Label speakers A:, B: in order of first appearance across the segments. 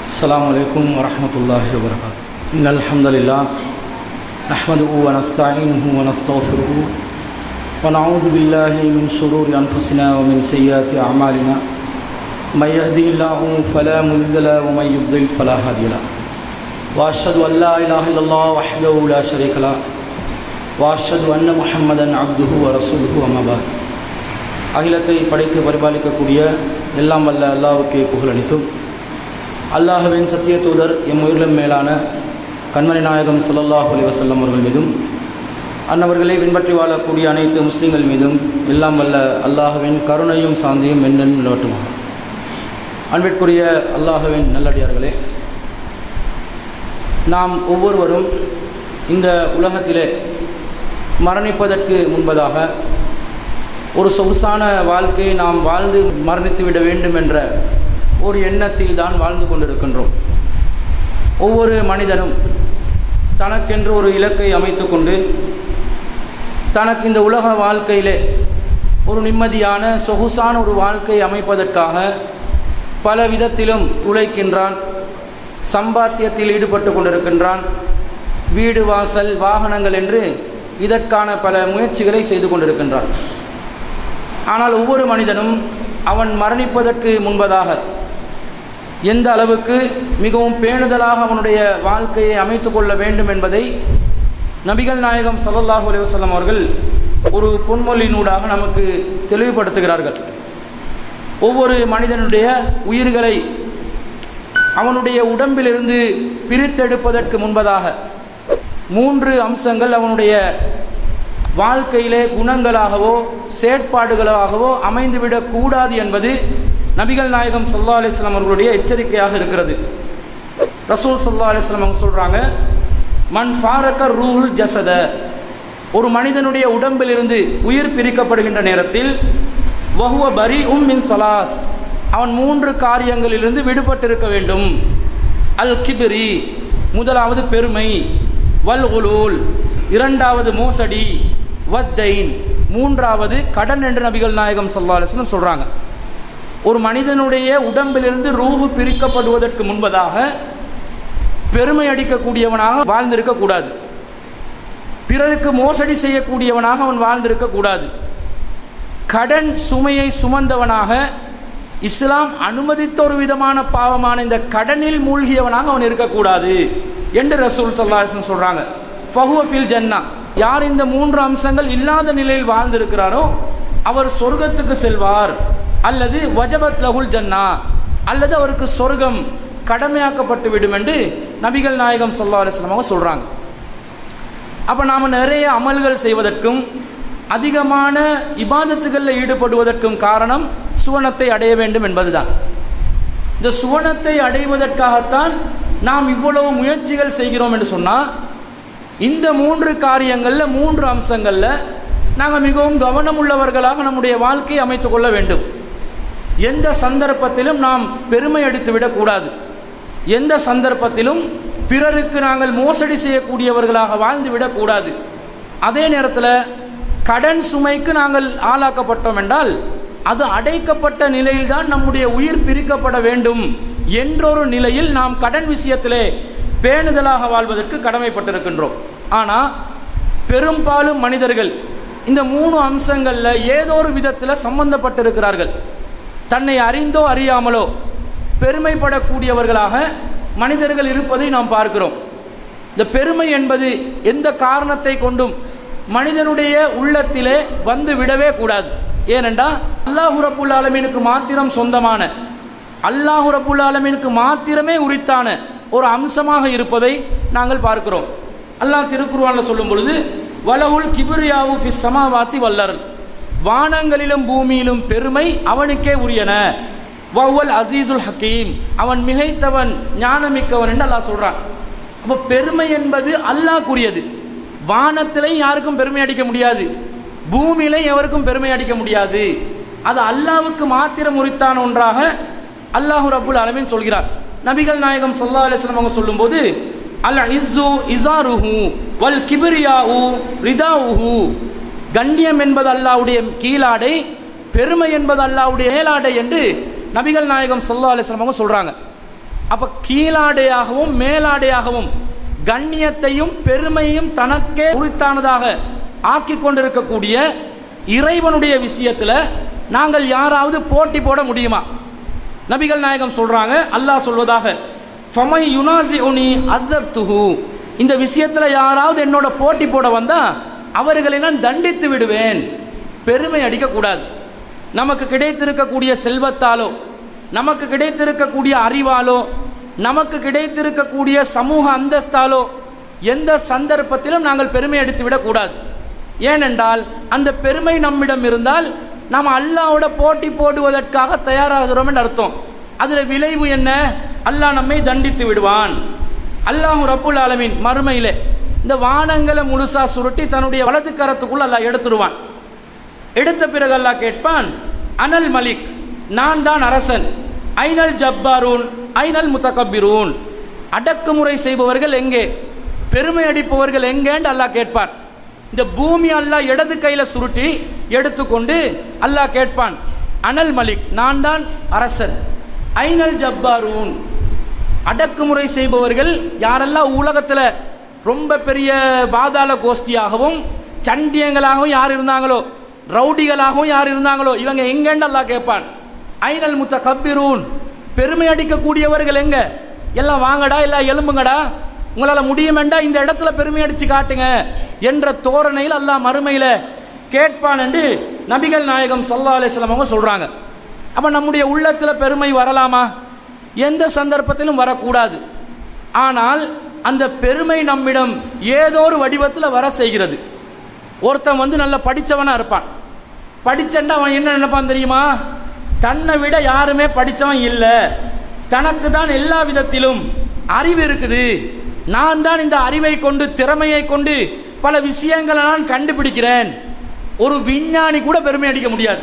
A: السلام عليكم ورحمة الله وبركاته إن الحمد لله نحمده ونستعينه ونستغفره ونعوذ بالله من شرور أنفسنا ومن سيئات أعمالنا من يهدي الله فلا مضل له ومن يضلل فلا هادي له وأشهد أن لا إله إلا الله وحده لا شريك له وأشهد أن محمدا عبده ورسوله وما بعد அகிலத்தை படைத்து பரிபாலிக்கக்கூடிய எல்லாம் வல்ல அல்லாவுக்கே புகழளித்தும் அல்லாஹுவின் சத்திய தூதர் எம் உயிரிலும் மேலான கண்மணி நாயகம் ஸல்லல்லாஹு அலைஹி வஸல்லம் அவர்கள் மீதும் அன்னவர்களை பின்பற்றி வாழக்கூடிய அனைத்து முஸ்லீம்கள் மீதும் எல்லாம் வல்ல அல்லாஹுவின் கருணையும் சாந்தியும் என்னென் நிலவட்டுமாக அன்பிற்குரிய அல்லாஹுவின் நல்லடியார்களே நாம் ஒவ்வொருவரும் இந்த உலகத்திலே மரணிப்பதற்கு முன்பதாக ஒரு சொகுசான வாழ்க்கையை நாம் வாழ்ந்து மரணித்து விட வேண்டும் என்ற ஒரு எண்ணத்தில் தான் வாழ்ந்து கொண்டிருக்கின்றோம் ஒவ்வொரு மனிதனும் தனக்கென்று ஒரு இலக்கை அமைத்து கொண்டு தனக்கு இந்த உலக வாழ்க்கையிலே ஒரு நிம்மதியான சொகுசான ஒரு வாழ்க்கையை அமைப்பதற்காக பல விதத்திலும் உழைக்கின்றான் சம்பாத்தியத்தில் ஈடுபட்டு கொண்டிருக்கின்றான் வீடு வாசல் வாகனங்கள் என்று இதற்கான பல முயற்சிகளை செய்து கொண்டிருக்கின்றான் ஆனால் ஒவ்வொரு மனிதனும் அவன் மரணிப்பதற்கு முன்பதாக எந்த அளவுக்கு மிகவும் பேணுதலாக அவனுடைய வாழ்க்கையை அமைத்து கொள்ள வேண்டும் என்பதை நபிகள் நாயகம் சல்லல்லாஹு அலைஹி வஸல்லம் அவர்கள் ஒரு பொன்மொழியினூடாக நமக்கு தெளிவுபடுத்துகிறார்கள் ஒவ்வொரு மனிதனுடைய உயிர்களை அவனுடைய உடம்பிலிருந்து பிரித்தெடுப்பதற்கு முன்பதாக மூன்று அம்சங்கள் அவனுடைய வாழ்க்கையிலே குணங்களாகவோ செயற்பாடுகளாகவோ அமைந்துவிடக் கூடாது என்பது நபிகள் நாயகம் சல்லா அலிஸ்லாம் அவர்களுடைய எச்சரிக்கையாக இருக்கிறது ரசூல் சல்லா அலிஸ்லாம் அவங்க சொல்கிறாங்க மண் ஃபாரக்க ரூஹுல் ஜசத ஒரு மனிதனுடைய உடம்பிலிருந்து உயிர் பிரிக்கப்படுகின்ற நேரத்தில் வஹுவ பரி உம் மின் சலாஸ் அவன் மூன்று காரியங்களிலிருந்து விடுபட்டிருக்க வேண்டும் அல் கிபிரி முதலாவது பெருமை வல் உலூல் இரண்டாவது மோசடி வத்தைன் மூன்றாவது கடன் என்று நபிகள் நாயகம் சல்லா அலிஸ்லம் சொல்கிறாங்க ஒரு மனிதனுடைய உடம்பிலிருந்து ரூஹு பிரிக்கப்படுவதற்கு முன்பதாக பெருமை அடிக்கக்கூடியவனாக வாழ்ந்திருக்க கூடாது பிறருக்கு மோசடி செய்யக்கூடியவனாக அவன் வாழ்ந்திருக்க கூடாது கடன் சுமையை சுமந்தவனாக இஸ்லாம் அனுமதித்த ஒரு விதமான பாவமான இந்த கடனில் மூழ்கியவனாக அவன் இருக்கக்கூடாது என்று ரசூல் சல்லாஹன் சொல்கிறாங்க ஃபஹுவஃபில் ஜன்னா யார் இந்த மூன்று அம்சங்கள் இல்லாத நிலையில் வாழ்ந்திருக்கிறாரோ அவர் சொர்க்கத்துக்கு செல்வார் அல்லது வஜபத் லகுல் ஜன்னா அல்லது அவருக்கு சொர்க்கம் கடமையாக்கப்பட்டு விடும் என்று நபிகள் நாயகம் சொல்லா அலுவலமாக சொல்கிறாங்க அப்போ நாம் நிறைய அமல்கள் செய்வதற்கும் அதிகமான இபாதத்துகளில் ஈடுபடுவதற்கும் காரணம் சுவனத்தை அடைய வேண்டும் என்பதுதான் இந்த சுவனத்தை அடைவதற்காகத்தான் நாம் இவ்வளவு முயற்சிகள் செய்கிறோம் என்று சொன்னால் இந்த மூன்று காரியங்களில் மூன்று அம்சங்களில் நாங்கள் மிகவும் கவனம் உள்ளவர்களாக நம்முடைய வாழ்க்கையை அமைத்து கொள்ள வேண்டும் எந்த சந்தர்ப்பத்திலும் நாம் பெருமை அடித்து விடக்கூடாது எந்த சந்தர்ப்பத்திலும் பிறருக்கு நாங்கள் மோசடி செய்யக்கூடியவர்களாக வாழ்ந்து விடக்கூடாது அதே நேரத்தில் கடன் சுமைக்கு நாங்கள் ஆளாக்கப்பட்டோம் என்றால் அது அடைக்கப்பட்ட நிலையில்தான் நம்முடைய உயிர் பிரிக்கப்பட வேண்டும் என்றொரு நிலையில் நாம் கடன் விஷயத்திலே பேணுதலாக வாழ்வதற்கு கடமைப்பட்டிருக்கின்றோம் ஆனால் பெரும்பாலும் மனிதர்கள் இந்த மூணு அம்சங்களில் ஏதோ ஒரு விதத்தில் சம்பந்தப்பட்டிருக்கிறார்கள் தன்னை அறிந்தோ அறியாமலோ பெருமைப்படக்கூடியவர்களாக மனிதர்கள் இருப்பதை நாம் பார்க்கிறோம் இந்த பெருமை என்பது எந்த காரணத்தை கொண்டும் மனிதனுடைய உள்ளத்திலே வந்து விடவே கூடாது ஏனென்றா அல்லாஹு ரபுல் ஆலமீனுக்கு மாத்திரம் சொந்தமான அல்லாஹு ரபுல் ஆலமீனுக்கு மாத்திரமே உரித்தான ஒரு அம்சமாக இருப்பதை நாங்கள் பார்க்கிறோம் அல்லாஹ் திருக்குருவானில் சொல்லும் பொழுது வலவுல் கிபிரியாவு ஃபி சமாவாத்தி வல்லரல் வானங்களிலும் பூமியிலும் பெருமை அவனுக்கே உரியன வவ்வல் அசீசுல் ஹக்கீம் அவன் மிகைத்தவன் ஞானமிக்கவன் என்று அல்லாஹ் சொல்றான் அப்போ பெருமை என்பது அல்லாஹ்க்குரியது வானத்திலையும் யாருக்கும் பெருமை அடிக்க முடியாது பூமியிலையும் எவருக்கும் பெருமை அடிக்க முடியாது அது அல்லாவுக்கு மாத்திரம் உரித்தான ஒன்றாக அல்லாஹூ ரபுல் அலமின் சொல்கிறார் நபிகள் நாயகம் சொல்லா அலிஸ்லாம் அவங்க சொல்லும்போது அல் இஸ்ஸு இசாருஹு வல் கிபிரியாஹு ரிதாவுஹு கண்ணியம் என்பது அல்லாவுடைய கீழாடை பெருமை என்பது அல்லாவுடைய மேலாடை என்று நபிகள் நாயகம் சொல்லா அலிஸ்லாம் அவங்க சொல்கிறாங்க அப்ப கீழாடையாகவும் மேலாடையாகவும் கண்ணியத்தையும் பெருமையும் தனக்கே உரித்தானதாக ஆக்கி கொண்டிருக்கக்கூடிய இறைவனுடைய விஷயத்துல நாங்கள் யாராவது போட்டி போட முடியுமா நபிகள் நாயகம் சொல்றாங்க அல்லாஹ் சொல்வதாக ஃபமை யுனாசி உனி அத்தப்துஹு இந்த விஷயத்துல யாராவது என்னோட போட்டி போட வந்தா அவர்களை நான் தண்டித்து விடுவேன் பெருமை அடிக்கக்கூடாது நமக்கு கிடைத்திருக்கக்கூடிய செல்வத்தாலோ நமக்கு கிடைத்திருக்கக்கூடிய அறிவாலோ நமக்கு கிடைத்திருக்கக்கூடிய சமூக அந்தஸ்தாலோ எந்த சந்தர்ப்பத்திலும் நாங்கள் பெருமை அடித்து விடக்கூடாது ஏனென்றால் அந்த பெருமை நம்மிடம் இருந்தால் நாம் அல்லாவோட போட்டி போடுவதற்காக தயாராகிறோம் என்று அர்த்தம் அதில் விளைவு என்ன அல்லாஹ் நம்மை தண்டித்து விடுவான் அல்லாஹ் ரப்புல் ஆலமீன் மறுமையிலே இந்த வானங்களை முழுசா சுருட்டி தன்னுடைய வலது கரத்துக்குள்ள அல்லாஹ் எடுத்துருவான் எடுத்த பிறகு அல்லாஹ் கேட்பான் அனல் மலிக் நான் தான் அரசன் ஐனல் ஜப்பாரூன் ஐனல் முத்தகப்பிரூன் அடக்குமுறை செய்பவர்கள் எங்கே பெருமை அடிப்பவர்கள் எங்கேன்னு அல்லாஹ் கேட்பான் இந்த பூமி அல்லாஹ் இடது கையில சுருட்டி எடுத்துக்கொண்டு அல்லாஹ் கேட்பான் அனல் மலிக் நான் தான் அரசன் ஐனல் ஜப்பாரூன் அடக்குமுறை செய்பவர்கள் யாரெல்லாம் உலகத்தில் ரொம்ப பெரிய பாதாள கோஷ்டியாகவும் சண்டியங்களாகவும் யார் இருந்தாங்களோ ரவுடிகளாகவும் யார் இருந்தாங்களோ இவங்க எங்கேன்னு அல்லாஹ் கேட்பான் ஐனல் முத்த கப்பிரூன் பெருமை அடிக்கக்கூடியவர்கள் எங்க எல்லாம் வாங்கடா எல்லாம் எலும்புங்கடா உங்களால் முடியுமெண்டா இந்த இடத்துல பெருமை அடிச்சு காட்டுங்க என்ற தோரணையில் அல்லாஹ் மறுமையில் கேட்பான் என்று நபிகள் நாயகம் சல்லா அலிஸ்லாம் அவங்க சொல்றாங்க அப்ப நம்முடைய உள்ளத்தில் பெருமை வரலாமா எந்த சந்தர்ப்பத்திலும் வரக்கூடாது ஆனால் அந்த பெருமை நம்மிடம் ஏதோ ஒரு வடிவத்தில் வர செய்கிறது ஒருத்தன் வந்து நல்ல படித்தவனா இருப்பான் படிச்சண்டா அவன் என்ன நினைப்பான் தெரியுமா தன்னை விட யாருமே படித்தவன் இல்லை தனக்கு தான் எல்லா விதத்திலும் அறிவு இருக்குது நான் தான் இந்த அறிவை கொண்டு திறமையை கொண்டு பல விஷயங்களை நான் கண்டுபிடிக்கிறேன் ஒரு விஞ்ஞானி கூட பெருமை அடிக்க முடியாது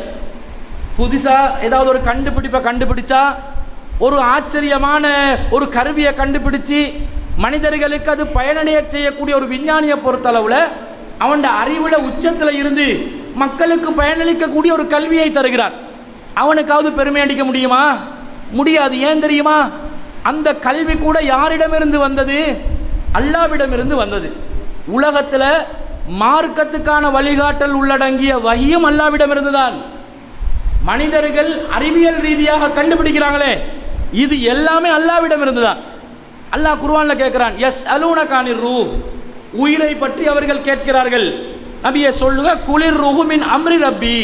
A: புதுசா ஏதாவது ஒரு கண்டுபிடிப்பை கண்டுபிடிச்சா ஒரு ஆச்சரியமான ஒரு கருவியை கண்டுபிடிச்சு மனிதர்களுக்கு அது பயனடைய செய்யக்கூடிய ஒரு விஞ்ஞானியை பொறுத்தளவுல அவன் அறிவுல உச்சத்துல இருந்து மக்களுக்கு பயனளிக்கக்கூடிய ஒரு கல்வியை தருகிறார் அவனுக்காவது பெருமை அடிக்க முடியுமா முடியாது ஏன் தெரியுமா அந்த கல்வி கூட யாரிடமிருந்து வந்தது அல்லாவிடமிருந்து வந்தது உலகத்துல மார்க்கத்துக்கான வழிகாட்டல் உள்ளடங்கிய வகியும் அல்லாவிடமிருந்து தான் மனிதர்கள் அறிவியல் ரீதியாக கண்டுபிடிக்கிறாங்களே இது எல்லாமே அல்லாவிடம் இருந்துதான் அல்லாஹ் குர்ஆன்ல கேட்கிறான் எஸ் அலூன கானிர் ரூ உயிரை பற்றி அவர்கள் கேட்கிறார்கள் நபியை சொல்லுங்க குளிர் ரூஹுமின் அம்ரி ரப்பி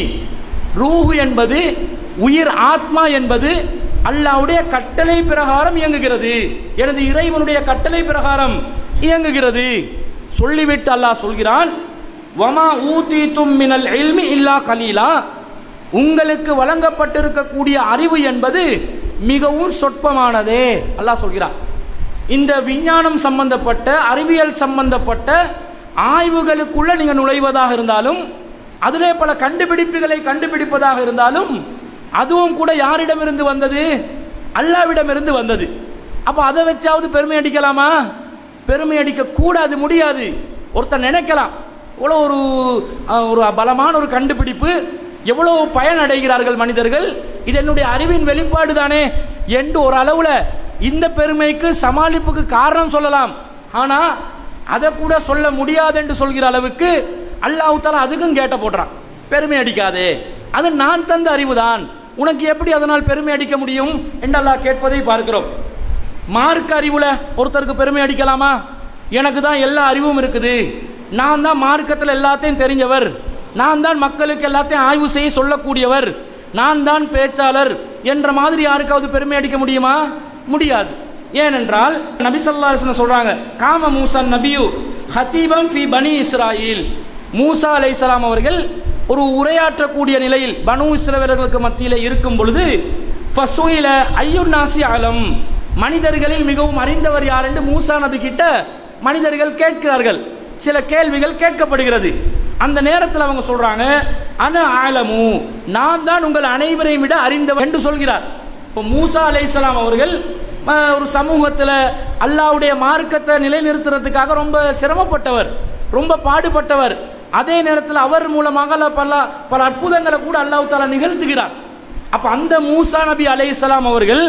A: ரூஹு என்பது உயிர் ஆத்மா என்பது அல்லாஹ்வுடைய கட்டளை பிரகாரம் இயங்குகிறது எனது இறைவனுடைய கட்டளை பிரகாரம் இயங்குகிறது சொல்லிவிட்டு அல்லாஹ் சொல்கிறான் வமா ஊதீத்தும் மினல் இல்மி இல்லா கலீலா உங்களுக்கு வழங்கப்பட்டிருக்கக்கூடிய அறிவு என்பது மிகவும் சொற்பமானதே அல்லாஹ் சொல்கிறான் இந்த விஞ்ஞானம் சம்பந்தப்பட்ட அறிவியல் சம்பந்தப்பட்ட ஆய்வுகளுக்குள்ள நீங்க நுழைவதாக இருந்தாலும் அதிலே பல கண்டுபிடிப்புகளை கண்டுபிடிப்பதாக இருந்தாலும் அதுவும் கூட யாரிடமிருந்து வந்தது அல்லாவிடமிருந்து வந்தது அப்ப அதை வச்சாவது பெருமை அடிக்கலாமா பெருமை அடிக்க கூடாது முடியாது ஒருத்தர் நினைக்கலாம் இவ்வளோ ஒரு அஹ், ஒரு பலமான ஒரு கண்டுபிடிப்பு எவ்வளவு பயன் அடைகிறார்கள் மனிதர்கள் இது என்னுடைய அறிவின் வெளிப்பாடு தானே என்று ஒரு அளவுல இந்த பெருமைக்கு சமாளிப்புக்கு காரணம் சொல்லலாம் ஆனா அதை கூட சொல்ல முடியாது என்று சொல்கிற அளவுக்கு அல்லாஹ் தாலா அதுக்கும் கேட்ட போடுறான் பெருமை அடிக்காதே அது நான் தந்த அறிவுதான் உனக்கு எப்படி அதனால் பெருமை அடிக்க முடியும் என்று அல்லாஹ் கேட்பதை பார்க்கிறோம் மார்க்க அறிவுல ஒருத்தருக்கு பெருமை அடிக்கலாமா எனக்கு தான் எல்லா அறிவும் இருக்குது நான் தான் மார்க்கத்தில் எல்லாத்தையும் தெரிஞ்சவர் நான் தான் மக்களுக்கு எல்லாத்தையும் ஆய்வு செய்ய சொல்லக்கூடியவர் நான் தான் பேச்சாளர் என்ற மாதிரி யாருக்காவது பெருமை அடிக்க முடியுமா முடியாது ஏனென்றால் நபி ஸல்லல்லாஹு அலைஹி வஸல்லம் சொல்றாங்க காம மூசா நபியு ஹதீபம் ஃபி பனி இஸ்ராயில் மூசா அலைஹிஸ்ஸலாம் அவர்கள் ஒரு உரையாற்றக்கூடிய நிலையில் பனு இஸ்ரவேலர்களுக்கு மத்தியிலே இருக்கும் பொழுது ஃபசுயில ஐயுன் நாசி அலம் மனிதர்களில் மிகவும் அறிந்தவர் யார் என்று மூசா நபி கிட்ட மனிதர்கள் கேட்கிறார்கள் சில கேள்விகள் கேட்கப்படுகிறது அந்த நேரத்தில் அவங்க சொல்றாங்க அன ஆலமு நான் தான் உங்கள் அனைவரையும் விட அறிந்தவர் என்று சொல்கிறார் இப்போ மூசா அலைஹிஸ்ஸலாம் அவர்கள் அஹ், ஒரு சமூகத்தில் அல்லாஹ்வுடைய மார்க்கத்தை நிலைநிறுத்துறதுக்காக ரொம்ப சிரமப்பட்டவர் ரொம்ப பாடுபட்டவர் அதே நேரத்தில் அவர் மூலமாக அல்லாஹ் பல பல அற்புதங்களை கூட அல்லாஹ் தாலா நிகழ்த்துகிறார் அப்ப அந்த மூசா நபி அலைஹிஸ்ஸலாம் அவர்கள்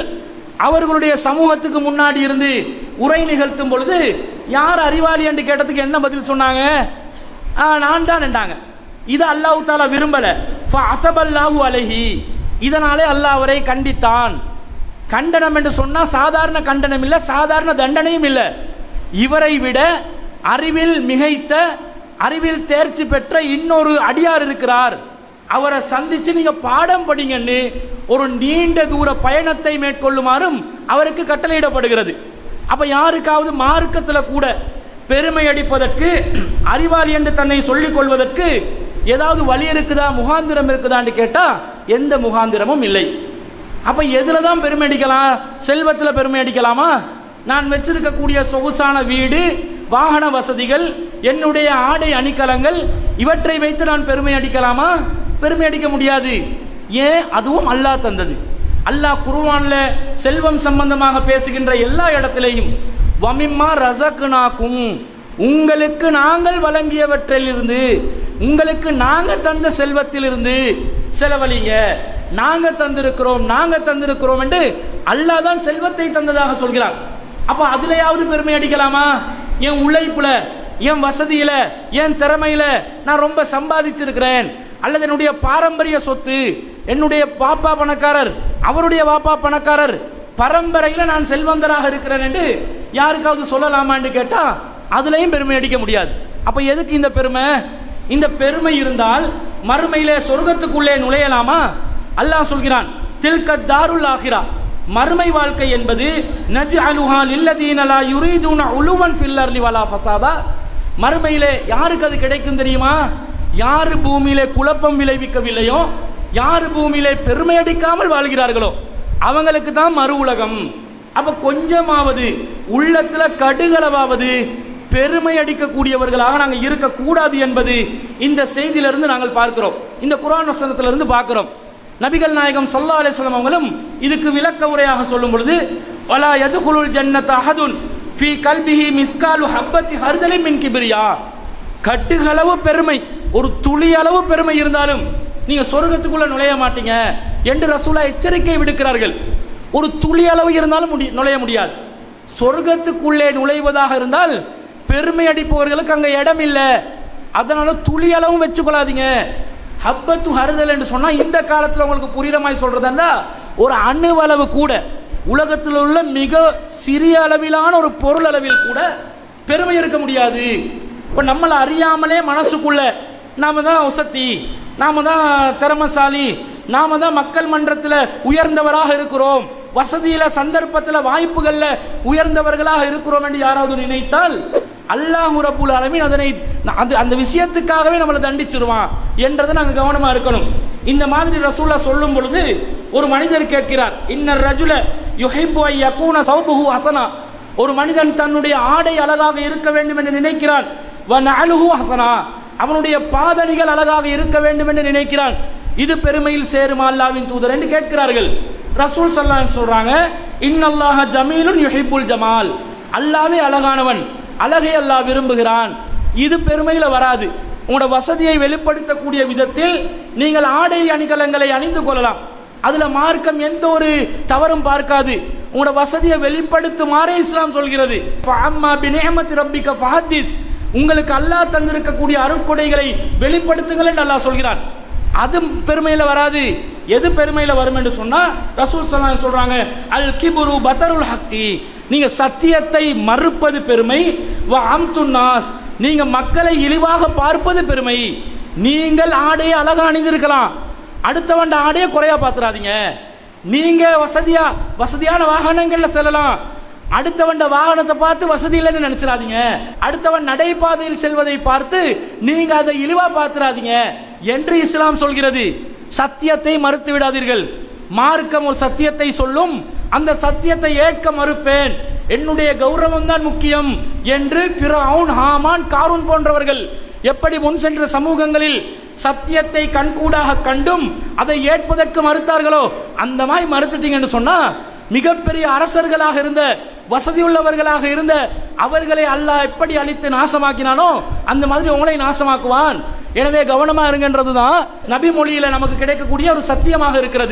A: அவர்களுடைய சமூகத்துக்கு முன்னாடி இருந்து உரை நிகழ்த்தும் பொழுது யார் அறிவாளி என்று கேட்டதுக்கு என்ன பதில் சொன்னாங்க "ஆ, நான் தான் என்றாங்க இது அல்லாஹ் தாலா விரும்பல அத்தபல்லாஹு அலைஹி இதனாலே அல்லாஹ் அவரை கண்டித்தான் கண்டனம் என்று சொன்னா சாதாரண கண்டனம் இல்லை சாதாரண தண்டனையும் இல்லை இவரை விட அறிவில் மிகைத்த அறிவில் தேர்ச்சி பெற்ற இன்னொரு அடியார் இருக்கிறார் அவரை சந்திச்சு நீங்க பாடம் படிங்கன்னு ஒரு நீண்ட தூர பயணத்தை மேற்கொள்ளுமாறும் அவருக்கு கட்டளையிடப்படுகிறது அப்ப யாருக்காவது மார்க்கத்துல கூட பெருமை அடிப்பதற்கு அறிவாளி என்று தன்னை சொல்லிக் கொள்வதற்கு ஏதாவது வழி இருக்குதா முகாந்திரம் இருக்குதான்னு கேட்டா எந்த முகாந்திரமும் இல்லை அப்ப எதுல தான் பெருமை அடிக்கலாம் செல்வத்துல பெருமை அடிக்கலாமா நான் வச்சிருக்கக்கூடிய சொகுசான வீடு வாகன வசதிகள் என்னுடைய ஆடை அணிகலங்கள் இவற்றை வைத்து நான் பெருமை அடிக்கலாமா பெருமை அடிக்க முடியாது ஏன் அதுவும் அல்லாஹ் தந்தது அல்லாஹ் குருவான்ல செல்வம் சம்பந்தமாக பேசுகின்ற எல்லா இடத்திலேயும் வமிம்மா ரசக்குனாக்கும் உங்களுக்கு நாங்கள் வழங்கியவற்றிலிருந்து உங்களுக்கு நாங்க தந்த செல்வத்திலிருந்து செலவழிங்க நாங்க தந்திருக்கிறோம் நாங்க தந்திருக்கிறோம் என்று அல்லாஹ் தான் செல்வத்தை தந்ததாக சொல்கிறார் அப்ப அதுலயாவது பெருமை அடிக்கலாமா என் உழைப்புல என் வசதியில என் திறமையில நான் ரொம்ப சம்பாதிச்சிருக்கிறேன் அல்லது என்னுடைய பாரம்பரிய சொத்து என்னுடைய பாப்பா பணக்காரர் அவருடைய பாப்பா பணக்காரர் பரம்பரையில நான் செல்வந்தராக இருக்கிறேன் என்று யாருக்காவது சொல்லலாமான்னு கேட்டா அதுலயும் பெருமை அடிக்க முடியாது அப்ப எதுக்கு இந்த பெருமை இந்த பெருமை இருந்தால் மறுமையிலே சொர்க்கத்துக்குள்ளே நுழையலாமா அல்லாஹ் சொல்கிறான் தில்க தாருல் ஆகிரா மறுமை வாழ்க்கை என்பது நஜ் அலுஹால் இல்லதீனலா யுரீதுன உலுவன் ஃபில்லர்லி வலா ஃபசாதா மறுமையிலே யாருக்கு அது கிடைக்கும் தெரியுமா யாரு பூமியிலே குழப்பம் விளைவிக்கவில்லையோ யாரு பூமியிலே பெருமை அடிக்காமல் வாழ்கிறார்களோ அவங்களுக்கு தான் மறு உலகம் அப்ப கொஞ்சமாவது உள்ளத்துல கடுகளவாவது பெருமை அடிக்கக்கூடியவர்களாக நாங்கள் இருக்கக்கூடாது என்பது இந்த செய்தியிலிருந்து நாங்கள் பார்க்கிறோம் இந்த குரான் வசனத்திலிருந்து பார்க்கிறோம் நபிகள் நாயகம் சல்லா அலிஸ்லாம் அவங்களும் இதுக்கு விளக்க உரையாக சொல்லும் பொழுது வலா யதுகுலுல் ஜன்னத் அஹதுன் ஃபி கல்பிஹி மிஸ்காலு ஹப்பத்தி ஹர்தலி மின் கிபிரியா கட்டுகளவு பெருமை ஒரு துளி அளவு பெருமை இருந்தாலும் நீங்க சொர்க்கத்துக்குள்ள நுழைய மாட்டீங்க என்று ரசூலா எச்சரிக்கை விடுக்கிறார்கள் ஒரு துளி அளவு இருந்தாலும் முடி நுழைய முடியாது சொர்க்கத்துக்குள்ளே நுழைவதாக இருந்தால் பெருமை அடிப்பவர்களுக்கு அங்க இடம் இல்லை அதனால துளி அளவும் வச்சுக்கொள்ளாதீங்க ஹப்பத்து ஹருதல் என்று சொன்னா இந்த காலத்துல உங்களுக்கு புரியுற மாதிரி சொல்றதா ஒரு அணுவளவு கூட உலகத்தில் உள்ள மிக சிறிய அளவிலான ஒரு பொருள் அளவில் கூட பெருமை இருக்க முடியாது இப்ப நம்மளை அறியாமலே மனசுக்குள்ள நாம தான் வசதி நாம தான் திறமசாலி நாம தான் மக்கள் மன்றத்தில் உயர்ந்தவராக இருக்கிறோம் வசதியில சந்தர்ப்பத்தில் வாய்ப்புகள்ல உயர்ந்தவர்களாக இருக்கிறோம் என்று யாராவது நினைத்தால் அல்லாஹ் ரப்புல் ஆலமீன் அதனை அந்த அந்த விஷயத்துக்காகவே நம்மளை தண்டிச்சிருவான் என்றதை நாங்கள் கவனமா இருக்கணும் இந்த மாதிரி ரசூல்லா சொல்லும் பொழுது ஒரு மனிதர் கேட்கிறார் இன்னர் ரஜுல யுஹிப்பு ஐ யகூன சௌபுஹு ஹசனா ஒரு மனிதன் தன்னுடைய ஆடை அழகாக இருக்க வேண்டும் என்று நினைக்கிறான் வ நஅலுஹு ஹசனா அவனுடைய பாதணிகள் அழகாக இருக்க வேண்டும் என்று நினைக்கிறான் இது பெருமையில் சேருமா அல்லாவின் தூதர் என்று கேட்கிறார்கள் ரசூல் சல்லான் சொல்றாங்க இன்னல்லாஹ ஜமீலுன் யுஹிப்புல் ஜமால் அல்லாவே அழகானவன் அழகை அல்லாஹ் விரும்புகிறான் இது பெருமையில வராது உங்களோட வசதியை வெளிப்படுத்தக்கூடிய விதத்தில் நீங்கள் ஆடை அணிகலங்களை அணிந்து கொள்ளலாம் அதுல மார்க்கம் எந்த ஒரு தவறும் பார்க்காது உங்களோட வசதியை வெளிப்படுத்துமாறே இஸ்லாம் சொல்கிறது ஃபஅம்மா பினிஅமத்தி ரப்பிக ஃபஹத்திஸ் உங்களுக்கு அல்லாஹ் தந்திருக்கக்கூடிய அருட்கொடைகளை வெளிப்படுத்துங்கள் என்று அல்லாஹ் சொல்கிறான் அது பெருமையில வராது எது பெருமையில வரும் என்று சொன்னா ரசூல் ஸல்லல்லாஹு சொல்றாங்க அல் கிபுரு பதருல் ஹக்கி நீங்க சத்தியத்தை மறுப்பது பெருமை வ அம்துன் நாஸ் நீங்க மக்களை இழிவாக பார்ப்பது பெருமை நீங்கள் ஆடையை அழகா அணிந்திருக்கலாம் அடுத்தவன் ஆடையை குறையா பார்த்துறாதீங்க நீங்க வசதியா வசதியான வாகனங்கள்ல செல்லலாம் அடுத்தவன் வாகனத்தை பார்த்து வசதி இல்லைன்னு நினைச்சிடாதீங்க அடுத்தவன் நடைபாதையில் செல்வதை பார்த்து நீங்க அதை இழிவா பார்த்துறாதீங்க என்று இஸ்லாம் சொல்கிறது சத்தியத்தை மறுத்து விடாதீர்கள் மார்க்கம் ஒரு சத்தியத்தை சொல்லும் அந்த சத்தியத்தை ஏற்க மறுப்பேன் என்னுடைய கௌரவம் தான் முக்கியம் என்று ஃபிரௌன் ஹாமான் காரூன் போன்றவர்கள் எப்படி முன் சென்ற சமூகங்களில் சத்தியத்தை கண்கூடாக கண்டும் அதை ஏற்பதற்கு மறுத்தார்களோ அந்த மாதிரி மறுத்துட்டீங்கன்னு சொன்னா மிகப்பெரிய அரசர்களாக இருந்த வசதியுள்ளவர்களாக இருந்த அவர்களை அல்லாஹ் எப்படி அழித்து நாசமாக்கினானோ அந்த மாதிரி உங்களை நாசமாக்குவான் எனவே கவனமா இருங்கன்றது தான் நபி மொழியில நமக்கு கிடைக்கக்கூடிய ஒரு சத்தியமாக இருக்கிறது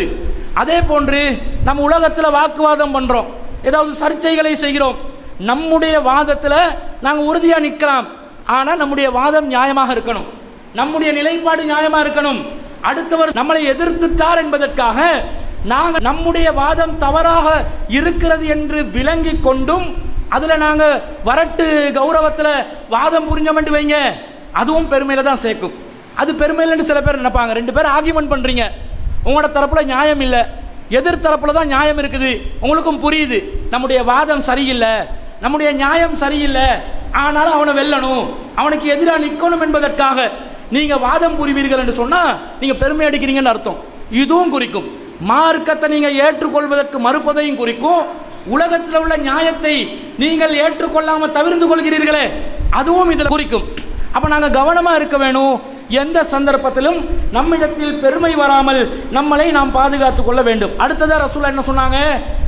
A: அதே போன்று நம்ம உலகத்தில் வாக்குவாதம் பண்றோம் ஏதாவது சர்ச்சைகளை செய்கிறோம் நம்முடைய வாதத்தில் நாங்கள் உறுதியாக நிற்கலாம் ஆனால் நம்முடைய வாதம் நியாயமாக இருக்கணும் நம்முடைய நிலைப்பாடு நியாயமாக இருக்கணும் அடுத்தவர் நம்மளை எதிர்த்துட்டார் என்பதற்காக நாங்கள் நம்முடைய வாதம் தவறாக இருக்கிறது என்று விளங்கி கொண்டும் அதுல நாங்க வரட்டு கௌரவத்துல வாதம் புரிஞ்சோம்னு வைங்க அதுவும் பெருமையில தான் சேர்க்கும் அது பெருமையிலன்னு சில பேர் நினைப்பாங்க ரெண்டு பேரும் ஆர்கியூமெண்ட் பண்றீங்க உங்களோட தரப்புல நியாயம் இல்லை எதிர் தரப்புல தான் நியாயம் இருக்குது உங்களுக்கும் புரியுது நம்முடைய வாதம் சரியில்லை நம்முடைய நியாயம் சரியில்லை ஆனாலும் அவனை வெல்லணும் அவனுக்கு எதிராக நிற்கணும் என்பதற்காக நீங்க வாதம் புரிவீர்கள் என்று சொன்னா நீங்க பெருமை அடிக்கிறீங்கன்னு அர்த்தம் இதுவும் குறிக்கும் மார்க்கத்தை நீங்க ஏற்றுக்கொள்வதற்கு மறுப்பதையும் குறிக்கும் உலகத்தில் உள்ள நியாயத்தை நீங்கள் ஏற்றுக்கொள்ளாம தவிர்த்து கொள்கிறீர்களே அதுவும் இதில் குறிக்கும் அப்ப நாங்க கவனமா இருக்க வேணும் எந்த சந்தர்ப்பத்திலும் நம்மிடத்தில் பெருமை வராமல் நம்மளை நாம் பாதுகாத்துக் கொள்ள வேண்டும் அடுத்ததா ரசூலா என்ன சொன்னாங்க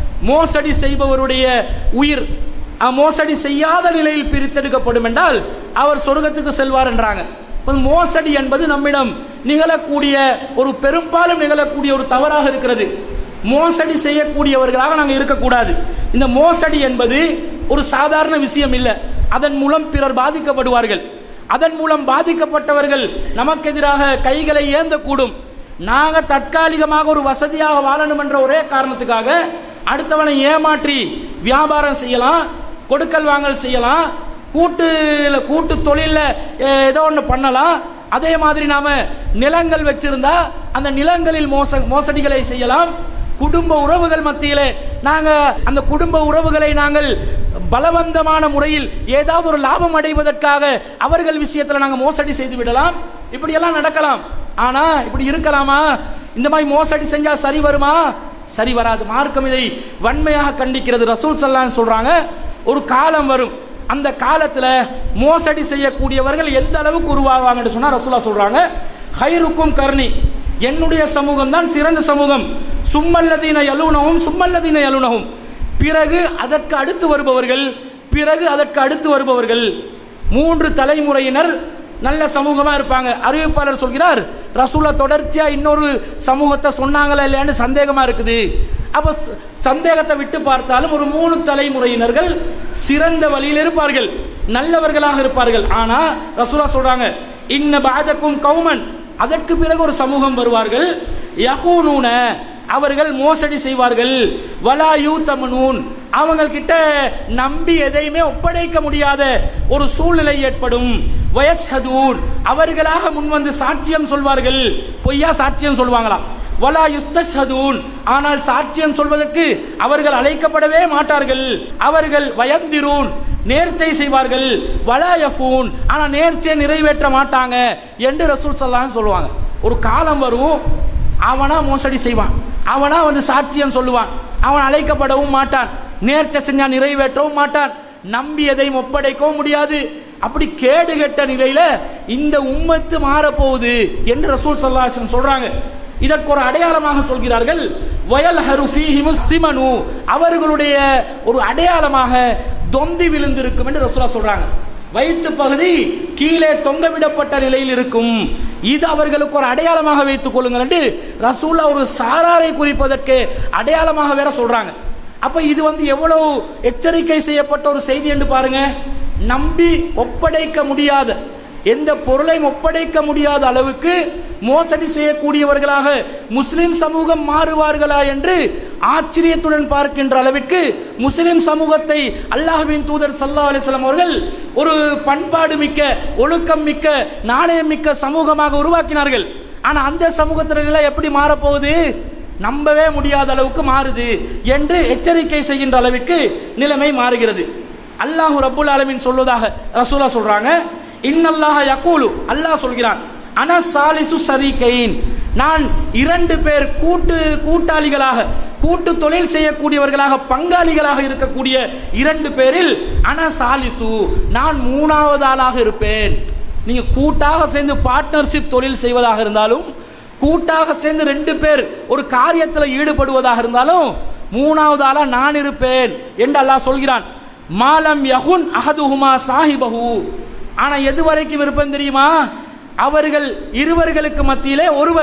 A: மோசடி செய்பவருடைய உயிர் அஹ், மோசடி செய்யாத நிலையில் பிரித்தெடுக்கப்படும் என்றால் அவர் சொர்க்கத்துக்கு செல்வார் என்றாங்க இப்ப மோசடி என்பது நம்மிடம் நிகழக்கூடிய ஒரு பெரும்பாலும் நிகழக்கூடிய ஒரு தவறாக இருக்கிறது மோசடி செய்யக்கூடியவர்களாக நாங்கள் இருக்கக்கூடாது இந்த மோசடி என்பது ஒரு சாதாரண விஷயம் இல்லை அதன் மூலம் பிறர் பாதிக்கப்படுவார்கள் அதன் மூலம் பாதிக்கப்பட்டவர்கள் நமக்கு எதிராக கைகளை ஏந்தக்கூடும் நாங்கள் தற்காலிகமாக ஒரு வசதியாக வாழணும் என்ற ஒரே காரணத்துக்காக அடுத்தவனை ஏமாற்றி வியாபாரம் செய்யலாம் கொடுக்கல் வாங்கல் செய்யலாம் கூட்டு கூட்டு தொழிலில் ஏதோ ஒன்று பண்ணலாம் அதே மாதிரி நாம நிலங்கள் வச்சிருந்தா அந்த நிலங்களில் மோச மோசடிகளை செய்யலாம் குடும்ப உறவுகள் மத்தியிலே நாங்க அந்த குடும்ப உறவுகளை நாங்கள் பலவந்தமான முறையில் ஏதாவது ஒரு லாபம் அடைவதற்காக அவர்கள் விஷயத்தில் நாங்கள் மோசடி செய்து விடலாம் இப்படியெல்லாம் நடக்கலாம் ஆனா இப்படி இருக்கலாமா இந்த மாதிரி மோசடி செஞ்சா சரி வருமா சரி வராது மார்க்கம் இதை வன்மையாக கண்டிக்கிறது ரசூல் சல்லான்னு சொல்றாங்க ஒரு காலம் வரும் அந்த காலத்துல மோசடி செய்யக்கூடியவர்கள் எந்த அளவுக்கு உருவாவாங்கன்னு சொன்னா ரசூலா சொல்றாங்க ஹைருக்கும் கர்ணி என்னுடைய சமூகம் தான் சிறந்த சமூகம் சும்மல்லதீன யலுனவும் சும்மல்லதீன யலுனவும் பிறகு அதற்கு அடுத்து வருபவர்கள் பிறகு அதற்கு அடுத்து வருபவர்கள் மூன்று தலைமுறையினர் நல்ல சமூகமா இருப்பாங்க அறிவிப்பாளர் சொல்கிறார் ரசூலா தொடர்ச்சியா இன்னொரு சமூகத்தை சொன்னாங்களா இல்லையான்னு சந்தேகமா இருக்குது அப்ப ச- சந்தேகத்தை விட்டு பார்த்தாலும் ஒரு மூணு தலைமுறையினர்கள் சிறந்த வழியில் இருப்பார்கள் நல்லவர்களாக இருப்பார்கள் ஆனா ரசூலா சொல்றாங்க இன்ன பாதக்கும் கௌமன் அதற்கு பிறகு ஒரு சமூகம் வருவார்கள் யஹூனூன அவர்கள் மோசடி செய்வார்கள் வலா யூத்தமனூன் அவங்க கிட்ட நம்பி எதையுமே ஒப்படைக்க முடியாத ஒரு சூழ்நிலை ஏற்படும் வயஸ்ஹதூன் அவர்களாக முன்வந்து சாட்சியம் சொல்வார்கள் பொய்யா சாட்சியம் சொல்லுவாங்களாம் வலா யுஸ்தஷதூன் ஆனால் சாட்சியம் சொல்வதற்கு அவர்கள் அழைக்கப்படவே மாட்டார்கள் அவர்கள் வயந்திரூன் நேர்ச்சை செய்வார்கள் வலாயஃபூன் ஆனா நேர்ச்சையை நிறைவேற்ற மாட்டாங்க என்று ரசூல் ஸல்லல்லாஹு சொல்லுவாங்க ஒரு காலம் வரும் அவனா மோசடி செய்வான் அவனா வந்து சாட்சியம் சொல்லுவான் அவன் அழைக்கப்படவும் மாட்டான் நேர்ச்சை செஞ்சா நிறைவேற்றவும் மாட்டான் நம்பி எதையும் ஒப்படைக்கவும் முடியாது அப்படி கேடு கெட்ட நிலையில இந்த உம்மத்து மாறப்போகுது என்று ரசூல் ஸல்லல்லாஹு அலைஹி வஸல்லம் சொல்றாங்க இதற்கு ஒரு அடையாளமாக சொல்கிறார்கள் வயல் ஹருஃபீஹிமு சிமனு அவர்களுடைய ஒரு அடையாளமாக தொந்தி விழுந்திருக்கும் என்று ரசூலா சொல்றாங்க வயிற்று பகுதி கீழே தொங்க விடப்பட்ட நிலையில் இருக்கும் இது அவர்களுக்கு ஒரு அடையாளமாக வைத்துக் கொள்ளுங்கள் என்று ரசூலா ஒரு சாராரை குறிப்பதற்கு அடையாளமாக வேற சொல்றாங்க அப்ப இது வந்து எவ்வளவு எச்சரிக்கை செய்யப்பட்ட ஒரு செய்தி என்று பாருங்க நம்பி ஒப்படைக்க முடியாத எந்த பொருளையும் ஒப்படைக்க முடியாத அளவுக்கு மோசடி செய்யக்கூடியவர்களாக முஸ்லிம் சமூகம் மாறுவார்களா என்று ஆச்சரியத்துடன் பார்க்கின்ற அளவிற்கு முஸ்லிம் சமூகத்தை அல்லாஹ்வின் தூதர் சல்லா அலிஸ்லாம் அவர்கள் ஒரு பண்பாடு மிக்க ஒழுக்கம் மிக்க நாணயம் மிக்க சமூகமாக உருவாக்கினார்கள் ஆனா அந்த சமூகத்தின நிலை எப்படி மாறப்போகுது நம்பவே முடியாத அளவுக்கு மாறுது என்று எச்சரிக்கை செய்கின்ற அளவிற்கு நிலைமை மாறுகிறது அல்லாஹ் ரப்புல் ஆலமீன் சொல்வதாக ரசூலா சொல்றாங்க இன்னல்லாஹ யகூலு அல்லாஹ் சொல்கிறான் அன சாலிசு சரீகைன் நான் இரண்டு பேர் கூட்டு கூட்டாளிகளாக கூட்டு தொழில் செய்யக்கூடியவர்களாக பங்காளிகளாக இருக்கக்கூடிய இரண்டு பேரில் அன சாலிசு நான் மூணாவது ஆளாக இருப்பேன் நீங்க கூட்டாக சேர்ந்து பார்ட்னர்ஷிப் தொழில் செய்வதாக இருந்தாலும் கூட்டாக சேர்ந்து ரெண்டு பேர் ஒரு காரியத்தில் ஈடுபடுவதாக இருந்தாலும் மூணாவது ஆளா நான் இருப்பேன் என்று அல்லாஹ் சொல்கிறான் மாலம் யகுன் அஹதுஹுமா சாஹிபஹு ஆனா எது வரைக்கும் இருப்பேன் தெரியுமா அவர்கள் இருவர்களுக்கு மத்தியிலே ஒருவர்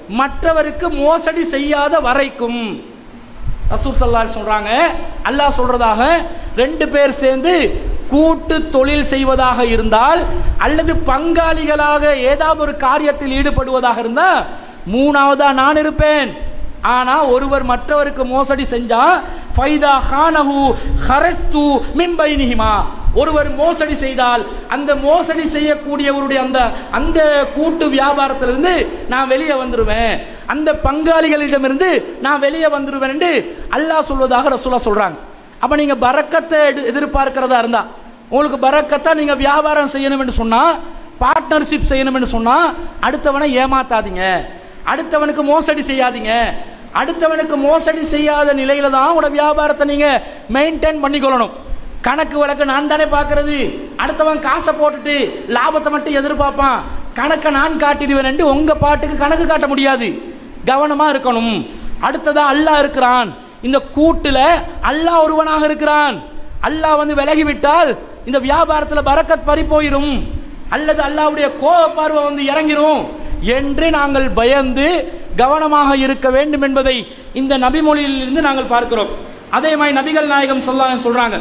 A: மற்றவருக்கு மோசடி செய்யாத வரைக்கும் ரசூல் சல்லால் சொல்றாங்க அல்லாஹ் சொல்றதாக ரெண்டு பேர் சேர்ந்து கூட்டு தொழில் செய்வதாக இருந்தால் அல்லது பங்காளிகளாக ஏதாவது ஒரு காரியத்தில் ஈடுபடுவதாக இருந்தா மூணாவதா நான் இருப்பேன் ஆனா ஒருவர் மற்றவருக்கு மோசடி செஞ்சா ஃபைதா ஹானஹு ஹரஸ்து மின்பைனிஹிமா ஒருவர் மோசடி செய்தால் அந்த மோசடி செய்யக்கூடியவருடைய அந்த அந்த கூட்டு வியாபாரத்திலிருந்து நான் வெளியே வந்துருவேன் அந்த பங்காளிகளிடமிருந்து நான் வெளியே வந்துருவேன் என்று அல்லாஹ் சொல்வதாக ரசூலா சொல்றாங்க அப்ப நீங்க பரக்கத்தை எடு- எதிர்பார்க்கிறதா இருந்தா உங்களுக்கு பரக்கத்தா நீங்க வியாபாரம் செய்யணும் என்று சொன்னா பார்ட்னர்ஷிப் செய்யணும் என்று சொன்னா அடுத்தவனை ஏமாத்தாதீங்க அடுத்தவனுக்கு மோசடி செய்யாதீங்க அடுத்தவனுக்கு மோசடி செய்யாத நிலையில தான் உங்களோட வியாபாரத்தை நீங்க மெயின்டைன் பண்ணிக்கொள்ளணும் கணக்கு வழக்கு நான் தானே பார்க்கறது அடுத்தவன் காசை போட்டுட்டு லாபத்தை மட்டும் எதிர்பார்ப்பான் கணக்கை நான் காட்டிடுவேன் என்று உங்க பாட்டுக்கு கணக்கு காட்ட முடியாது கவனமா இருக்கணும் அடுத்ததா அல்லாஹ் இருக்கிறான் இந்த கூட்டுல அல்லாஹ் ஒருவனாக இருக்கிறான் அல்லாஹ் வந்து விலகி விட்டால் இந்த வியாபாரத்தில் பரக்கத் பறி போயிரும் அல்லது அல்லாஹ்வுடைய கோப பார்வை வந்து இறங்கிரும் என்று நாங்கள் பயந்து கவனமாக இருக்க வேண்டும் என்பதை இந்த நபிமொழியிலிருந்து நாங்கள் பார்க்கிறோம் அதே மாதிரி நபிகள் நாயகம் சொல்லாங்க சொல்றாங்க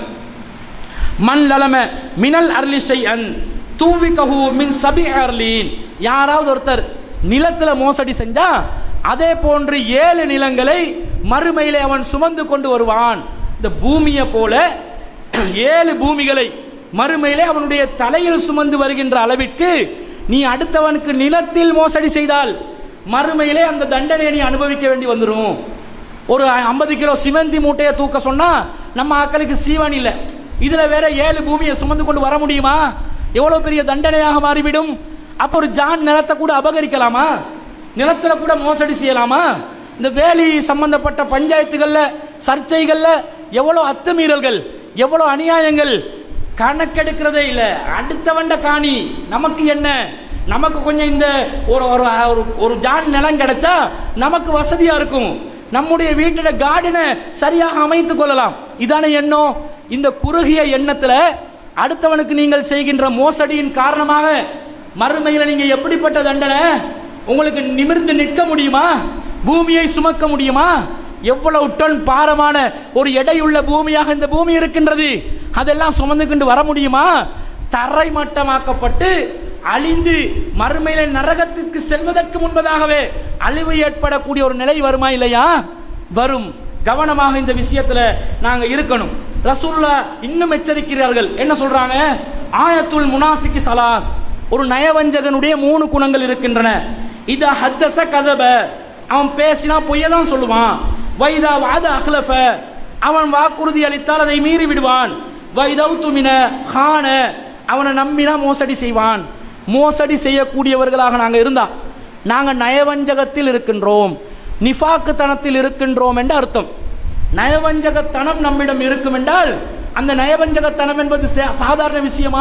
A: மண் லலம மினல் அர்லிஷை அன் தூவிகஹு மின் சபி அர்லீன் யாராவது ஒருத்தர் நிலத்துல மோசடி செஞ்சா அதே போன்று ஏழு நிலங்களை மறுமையிலே அவன் சுமந்து கொண்டு வருவான் இந்த பூமியை போல ஏழு பூமிகளை மறுமையிலே அவனுடைய தலையில் சுமந்து வருகின்ற அளவிற்கு நீ அடுத்தவனுக்கு நிலத்தில் மோசடி செய்தால் மறுமையிலே அந்த தண்டனையை நீ அனுபவிக்க வேண்டி வந்துடும் ஒரு ஐம்பது கிலோ சிமெந்தி மூட்டையை தூக்க சொன்னா நம்ம ஆக்களுக்கு சீவன் இல்லை இதுல வேற ஏழு பூமியை சுமந்து கொண்டு வர முடியுமா எவ்வளவு பெரிய தண்டனையாக மாறிவிடும் அப்ப ஒரு ஜான் நிலத்தை கூட அபகரிக்கலாமா நிலத்துல கூட மோசடி செய்யலாமா இந்த வேலி சம்பந்தப்பட்ட பஞ்சாயத்துகள்ல சர்ச்சைகள்ல எவ்வளவு அத்துமீறல்கள் எவ்வளவு அநியாயங்கள் கணக்கெடுக்கிறதே இல்ல அடுத்தவண்ட காணி நமக்கு என்ன நமக்கு கொஞ்சம் இந்த ஒரு ஒரு ஒரு- ஒரு ஜான் நிலம் கிடைச்சா நமக்கு வசதியா இருக்கும் நம்முடைய வீட்டோட கார்டனை சரியாக அமைத்துக் கொள்ளலாம் இதானே எண்ணம் இந்த குறுகிய எண்ணத்துல அடுத்தவனுக்கு நீங்கள் செய்கின்ற மோசடியின் காரணமாக மறுமையில் நீங்க எப்படிப்பட்ட தண்டனை உங்களுக்கு நிமிர்ந்து நிற்க முடியுமா பூமியை சுமக்க முடியுமா எவ்வளவு டன் பாரமான ஒரு எடையுள்ள பூமியாக இந்த பூமி இருக்கின்றது அதெல்லாம் சுமந்து கொண்டு வர முடியுமா தரை மட்டமாக்கப்பட்டு அழிந்து மறுமையில நரகத்திற்கு செல்வதற்கு முன்பதாகவே அழிவு ஏற்படக்கூடிய ஒரு நிலை வருமா இல்லையா வரும் கவனமாக இந்த விஷயத்துல நாங்க இருக்கணும் ரசூல்லா இன்னும் எச்சரிக்கிறார்கள் என்ன சொல்றாங்க ஆயத்துல் முனாஃபிக்கு சலாஸ் ஒரு நயவஞ்சகனுடைய மூணு குணங்கள் இருக்கின்றன இத ஹத்தச கதப அவன் பேசினா பொய்ய தான் சொல்லுவான் வைதா வாத அஹ்லஃப அவன் வாக்குறுதி அளித்தால் அதை மீறி விடுவான் வைதௌத்துமின ஹான அவனை நம்பினா மோசடி செய்வான் மோசடி செய்யக்கூடியவர்களாக நாங்கள் இருந்தா நாங்கள் நயவஞ்சகத்தில் இருக்கின்றோம் நிஃபாக்குத்தனத்தில் இருக்கின்றோம் என்று அர்த்தம் நயவஞ்சகத்தனம் நம்மிடம் இருக்கும் என்றால் அந்த நயவஞ்சகத்தனம் என்பது சா- சாதாரண விஷயமா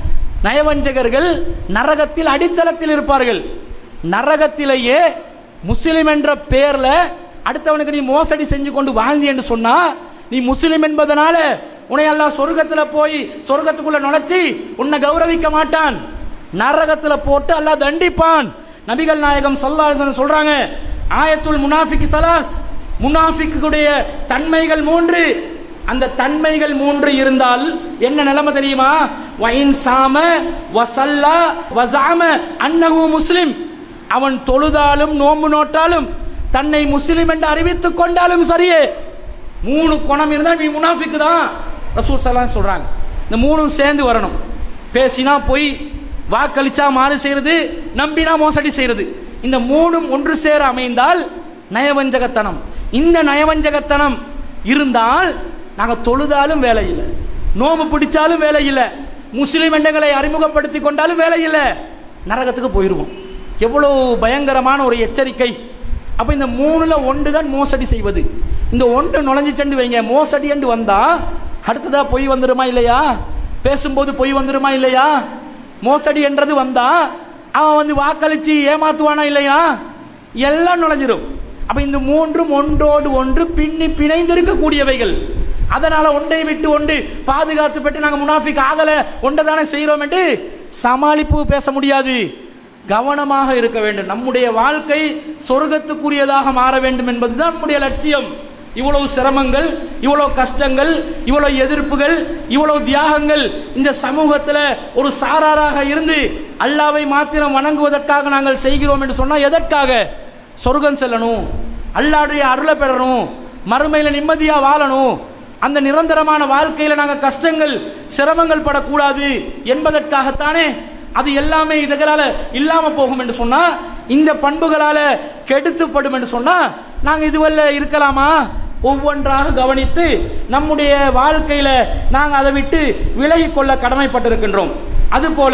A: நயவஞ்சகர்கள் நரகத்தில் அடித்தளத்தில் இருப்பார்கள் நரகத்திலேயே முஸ்லிம் என்ற பெயர்ல அடுத்தவனுக்கு நீ மோசடி செஞ்சு கொண்டு வாழ்ந்தி என்று சொன்னா நீ முஸ்லிம் என்பதனால உன்னை அல்லாஹ் சொர்க்கத்துல போய் சொர்க்கத்துக்குள்ள நுழைச்சி உன்னை கௌரவிக்க மாட்டான் நரகத்துல போட்டு அல்லாஹ் தண்டிப்பான் நபிகள் நாயகம் சல்லாஹ் சொல்றாங்க ஆயத்துல் முனாஃபிக் சலாஸ் முனாஃபிக்குடைய தன்மைகள் மூன்று அந்த தன்மைகள் மூன்று இருந்தால் என்ன நிலைமை தெரியுமா வைன் சாம வசல்லா வசாம அன்னஹு முஸ்லிம் அவன் தொழுதாலும் நோன்பு நோட்டாலும் தன்னை முஸ்லிம் என்று அறிவித்துக் கொண்டாலும் சரியே மூணு குணம் இருந்தா நீ முனாஃபிக்கு தான் ரசூல் சலாம் சொல்றாங்க இந்த மூணும் சேர்ந்து வரணும் பேசினா பொய் வாக்களிச்சா மாறு செய்யறது நம்பினா மோசடி செய்யறது இந்த மூணும் ஒன்று சேர அமைந்தால் நயவஞ்சகத்தனம் இந்த நயவஞ்சகத்தனம் இருந்தால் நாங்கள் தொழுதாலும் வேலை இல்லை நோம்பு பிடிச்சாலும் வேலை இல்லை முஸ்லிம் எண்ணங்களை அறிமுகப்படுத்தி கொண்டாலும் வேலை இல்லை நரகத்துக்கு போயிடுவோம் எவ்வளோ பயங்கரமான ஒரு எச்சரிக்கை அப்போ இந்த மூணுல ஒன்று தான் மோசடி செய்வது இந்த ஒன்று நுழைஞ்சிச்சண்டு வைங்க மோசடி என்று வந்தா அடுத்ததா பொய் வந்துருமா இல்லையா பேசும்போது பொய் வந்துருமா இல்லையா மோசடி என்றது வந்தா அவன் வந்து வாக்களிச்சு ஏமாத்துவானா இல்லையா எல்லாம் நுழைஞ்சிரும் அப்ப இந்த மூன்றும் ஒன்றோடு ஒன்று பின்னி பிணைந்திருக்கக்கூடியவைகள் அதனால ஒன்றை விட்டு ஒன்று பாதுகாத்து பெற்று நாங்கள் முனாஃபிக் ஆகல ஒன்றை தானே செய்கிறோம் என்று சமாளிப்பு பேச முடியாது கவனமாக இருக்க வேண்டும் நம்முடைய வாழ்க்கை சொர்க்கத்துக்குரியதாக மாற வேண்டும் என்பதுதான் நம்முடைய லட்சியம் இவ்வளவு சிரமங்கள் இவ்வளவு கஷ்டங்கள் இவ்வளவு எதிர்ப்புகள் இவ்வளவு தியாகங்கள் இந்த சமூகத்தில் ஒரு சாராராக இருந்து அல்லாவை மாத்திரம் வணங்குவதற்காக நாங்கள் செய்கிறோம் என்று சொன்னால் எதற்காக சொர்க்கம் செல்லணும் அல்லாவுடைய அருளை பெறணும் மறுமையில் நிம்மதியாக வாழணும் அந்த நிரந்தரமான வாழ்க்கையில் நாங்கள் கஷ்டங்கள் சிரமங்கள் படக்கூடாது என்பதற்காகத்தானே அது எல்லாமே இதனால இல்லாம போகும் என்று சொன்னா இந்த பண்புகளால கெடுத்துப்படும் என்று சொன்னா நாங்க இதுவல்ல இருக்கலாமா ஒவ்வொன்றாக கவனித்து நம்முடைய வாழ்க்கையில நாங்க அதை விட்டு விலகிக் கொள்ள கடமைப்பட்டிருக்கின்றோம் அதுபோல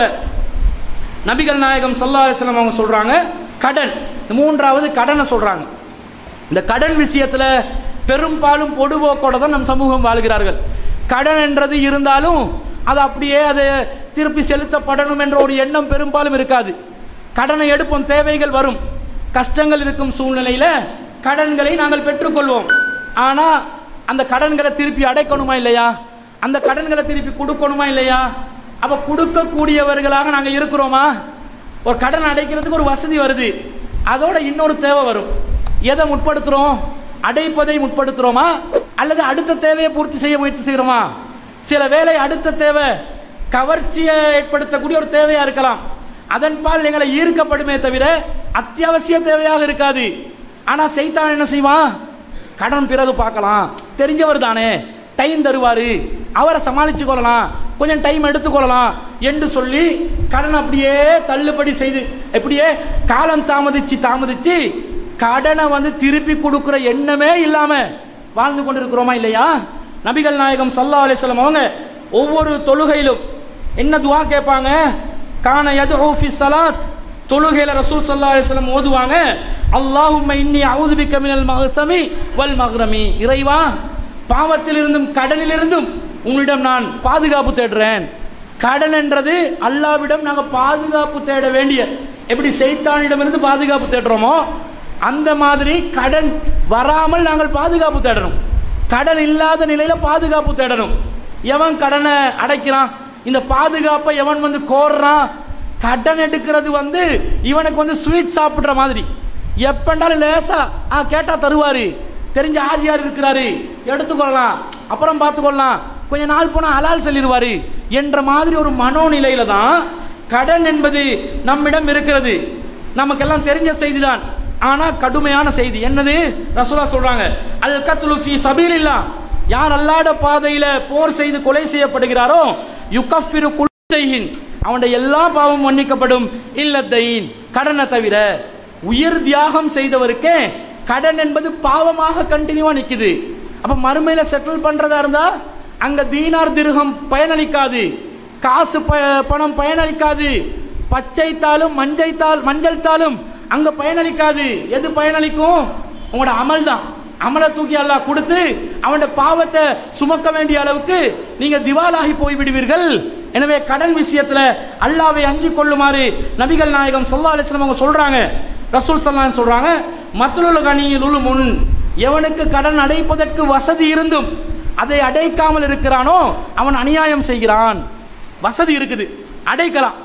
A: நபிகள் நாயகம் சல்லா அலிஸ்லாம் அவங்க சொல்றாங்க கடன் இந்த மூன்றாவது கடனை சொல்றாங்க இந்த கடன் விஷயத்துல பெரும்பாலும் பொடுபோக்கோட தான் நம் சமூகம் வாழ்கிறார்கள் கடன் என்றது இருந்தாலும் அது அப்படியே அதை திருப்பி செலுத்தப்படணும் என்ற ஒரு எண்ணம் பெரும்பாலும் இருக்காது கடனை எடுப்போம் தேவைகள் வரும் கஷ்டங்கள் இருக்கும் சூழ்நிலையில் கடன்களை நாங்கள் பெற்றுக்கொள்வோம் ஆனால் அந்த கடன்களை திருப்பி அடைக்கணுமா இல்லையா அந்த கடன்களை திருப்பி கொடுக்கணுமா இல்லையா அப்போ கொடுக்கக்கூடியவர்களாக நாங்கள் இருக்கிறோமா ஒரு கடன் அடைக்கிறதுக்கு ஒரு வசதி வருது அதோட இன்னொரு தேவை வரும் எதை முற்படுத்துகிறோம் அடைப்பதை முற்படுத்துகிறோமா அல்லது அடுத்த தேவையை பூர்த்தி செய்ய முயற்சி செய்கிறோமா சில வேலை அடுத்த தேவை கவர்ச்சியை ஏற்படுத்தக்கூடிய ஒரு தேவையா இருக்கலாம் அதன் பால் எங்களை ஈர்க்கப்படுமே தவிர அத்தியாவசிய தேவையாக இருக்காது ஆனா செய்தான் என்ன செய்வான் கடன் பிறகு பார்க்கலாம் தெரிஞ்சவர் தானே டைம் தருவாரு அவரை சமாளிச்சு கொள்ளலாம் கொஞ்சம் டைம் எடுத்துக்கொள்ளலாம் என்று சொல்லி கடன் அப்படியே தள்ளுபடி செய்து எப்படியே காலம் தாமதிச்சு தாமதிச்சு கடனை வந்து திருப்பி கொடுக்கிற எண்ணமே இல்லாம வாழ்ந்து கொண்டிருக்கிறோமா இல்லையா நபிகள் நாயகம் சல்லா அலிஸ்லாம் அவங்க ஒவ்வொரு தொழுகையிலும் என்ன துவா கேட்பாங்க கான யது ஓஃபி சலாத் தொழுகையில ரசூல் சல்லா அலிஸ்லாம் ஓதுவாங்க அல்லாஹும்ம இன்னி அவுது பிக்க மினல் மகசமி வல் மஹ்ரமி இறைவா பாவத்திலிருந்தும் கடனிலிருந்தும் உன்னிடம் நான் பாதுகாப்பு தேடுறேன் கடன் என்றது அல்லாவிடம் நாங்கள் பாதுகாப்பு தேட வேண்டிய எப்படி செய்தானிடமிருந்து பாதுகாப்பு தேடுறோமோ அந்த மாதிரி கடன் வராமல் நாங்கள் பாதுகாப்பு தேடணும் கடன் இல்லாத நிலையில பாதுகாப்பு தேடணும் எவன் கடனை அடைக்கிறான் இந்த பாதுகாப்பை எவன் வந்து கோர்றான் கடன் எடுக்கிறது வந்து இவனுக்கு வந்து ஸ்வீட் சாப்பிடுற மாதிரி எப்பண்டாலும் லேசா ஆ கேட்டா தருவாரு தெரிஞ்ச ஆஜியார் இருக்கிறாரு எடுத்துக்கொள்ளலாம் அப்புறம் பார்த்துக்கொள்ளலாம் கொஞ்ச நாள் போனா ஹலால் சொல்லிடுவாரு என்ற மாதிரி ஒரு மனோநிலையில தான் கடன் என்பது நம்மிடம் இருக்கிறது நமக்கெல்லாம் தெரிஞ்ச செய்திதான் ஆனா கடுமையான செய்தி என்னது ரசூலா சொல்றாங்க அல் கத்லு ஃபீ சபீலில்லா யார் அல்லாட பாதையில போர் செய்து கொலை செய்யப்படுகிறாரோ யுகஃபிரு குல்சையின் அவனுடைய எல்லா பாவமும் மன்னிக்கப்படும் இல்லத்தையின் கடனை தவிர உயிர் தியாகம் செய்தவருக்கே கடன் என்பது பாவமாக கண்டினியூவா நிக்குது அப்ப மறுமையில செட்டில் பண்றதா இருந்தா அங்க தீனார் திருகம் பயனளிக்காது காசு ப- பணம் பயனளிக்காது பச்சை தாளும் மஞ்சை தாள் மஞ்சள் தாளும் அங்க பயனளிக்காது எது பயனளிக்கும் உங்களோட அமல் தான் அமலை தூக்கி அல்லாஹ் கொடுத்து அவனோட பாவத்தை சுமக்க வேண்டிய அளவுக்கு நீங்க திவாலாகி போய் விடுவீர்கள் எனவே கடன் விஷயத்துல அல்லாவை அஞ்சி கொள்ளுமாறு நபிகள் நாயகம் சொல்லா அலிஸ்லாம் அவங்க சொல்றாங்க ரசூல் சல்லாம் சொல்றாங்க மத்துலுல் கனியில் உழு முன் எவனுக்கு கடன் அடைப்பதற்கு வசதி இருந்தும் அதை அடைக்காமல் இருக்கிறானோ அவன் அநியாயம் செய்கிறான் வசதி இருக்குது அடைக்கலாம்